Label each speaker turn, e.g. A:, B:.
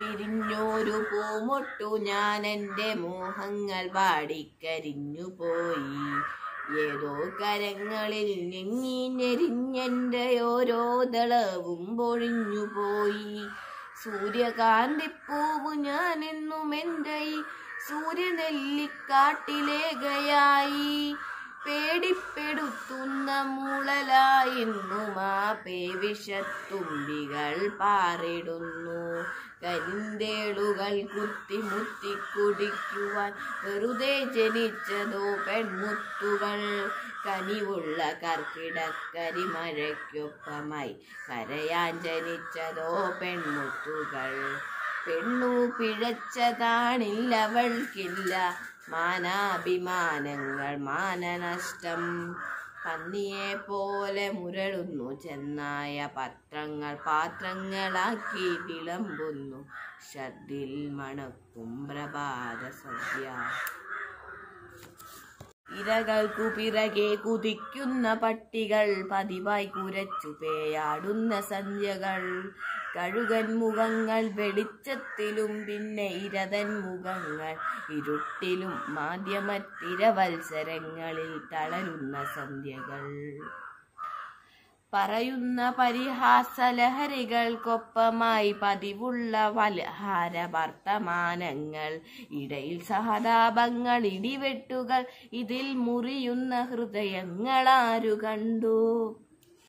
A: പിരിഞ്ഞോരു പൂമൊട്ടു ഞാൻ എൻ്റെ മോഹങ്ങൾ വാടിക്കരിഞ്ഞു പോയി ഏതോ കരങ്ങളിൽ ഞെങ്ങി ഞെരിഞ്ഞെൻ്റെ ഓരോ ദളവും പൊഴിഞ്ഞു പോയി സൂര്യകാന്തിപ്പൂവ് ഞാൻ എന്നും എൻ്റെ ഈ സൂര്യനെല്ലിക്കാട്ടിലേകയായി പേടിപ്പെടുത്തുന്ന മുളലായിന്നും ആ പേവിഷത്തുമ്പികൾ പാറിടുന്നു കരിന്തേളുകൾ കുത്തിമുത്തി കുടിക്കുവാൻ വെറുതെ ജനിച്ചതോ പെൺമുത്തുകൾ കനിവുള്ള കർക്കിടക്കരിമഴയ്ക്കൊപ്പമായി കരയാൻ ജനിച്ചതോ പെൺമുത്തുകൾ പെണ്ണു പിഴച്ചതാണില്ലവൾക്കില്ല മാനാഭിമാനങ്ങൾ മാനനഷ്ടം പന്നിയെ പോലെ മുരളുന്നു ചെന്നായ പത്രങ്ങൾ പാത്രങ്ങളാക്കി വിളമ്പുന്നു ഷദ്ദിൽ മണക്കും പ്രഭാത സദ്യ ഇരകൾക്കു പിറകെ കുതിക്കുന്ന പട്ടികൾ പതിവായി കുരച്ചു പേയാടുന്ന സന്ധ്യകൾ കഴുകൻ മുഖങ്ങൾ വെളിച്ചത്തിലും പിന്നെ ഇരതൻ മുഖങ്ങൾ ഇരുട്ടിലും മാധ്യമത്തിരവത്സരങ്ങളിൽ തളരുന്ന സന്ധ്യകൾ പറയുന്ന പരിഹാസലഹരികൾക്കൊപ്പമായി പതിവുള്ള വലഹാര വർത്തമാനങ്ങൾ ഇടയിൽ സഹതാപങ്ങൾ ഇടിവെട്ടുകൾ ഇതിൽ മുറിയുന്ന ഹൃദയങ്ങളാരു കണ്ടു